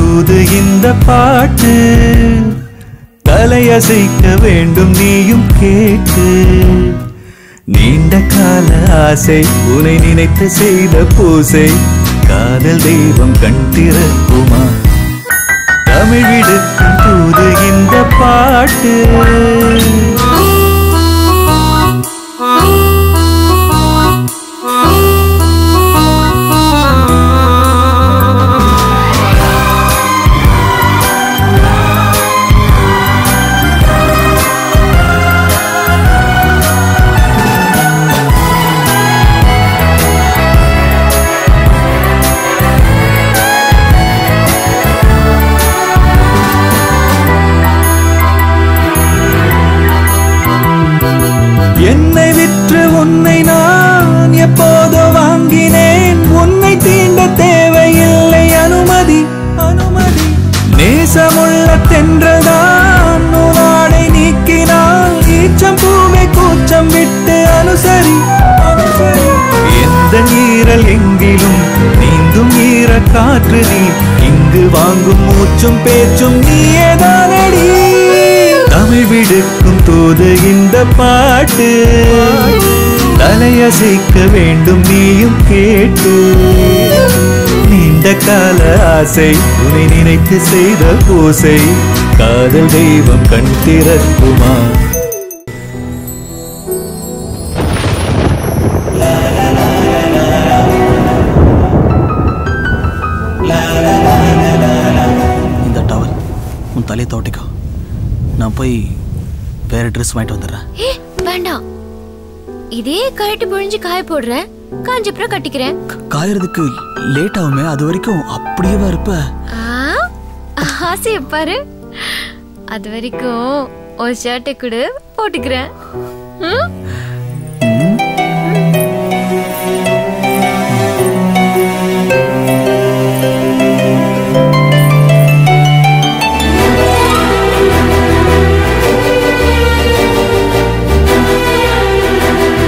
தூது இந்த பாட்டு தலையசைக்க வேண்டும் நீயும் கேட்டு நீண்ட கால ஆசை உனை நினைத்து செய்த பூசை காதல் தெய்வம் கண் திறக்குமா தமிழ் விடுக்கும் தூது இந்த பாட்டு என்னை விற்று உன்னை நான் எப்போதோ வாங்கினேன் உன்னை தீண்ட தேவையில்லை அனுமதி அனுமதி நேசமுள்ள தென்றதான் உனாடை நீக்கினால் ஈச்சம் பூவை கூச்சம் விட்டு அனுசரி அனுசரி எந்த நீரல் எங்கிலும் நீந்தும் ஈர காற்று நீ இங்கு வாங்கும் மூச்சும் பேச்சும் நீயேதானடி தமிழ் விடுக்கும் தூது இந்த பாட்டு தலையசைக்க வேண்டும் நீயும் கேட்டு நீண்ட கால ஆசை உன்னை நினைத்து செய்த பூசை காதல் தெய்வம் கண் திறக்குமா இந்த டவல் உன் தலையை தோட்டிக்கோ நான் போய் வேற ட்ரெஸ் வாங்கிட்டு வந்துடுறேன் ஏ வேண்டாம் இதே கழட்டி புழிஞ்சு காய போடுறேன் காஞ்சப்புறம் கட்டிக்கிறேன் காயறதுக்கு லேட் ஆகுமே அது வரைக்கும் அப்படியே இருப்ப ஆ, ஆசைய பாரு அது வரைக்கும் ஒரு ஷர்ட்டை கொடு போட்டுக்கிறேன் ம்?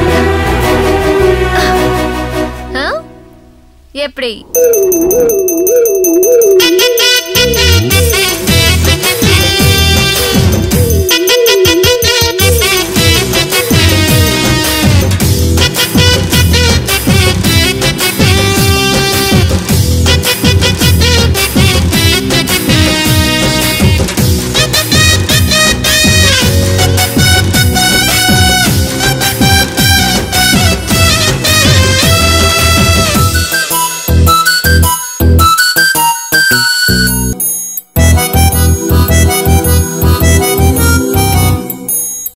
எப்படி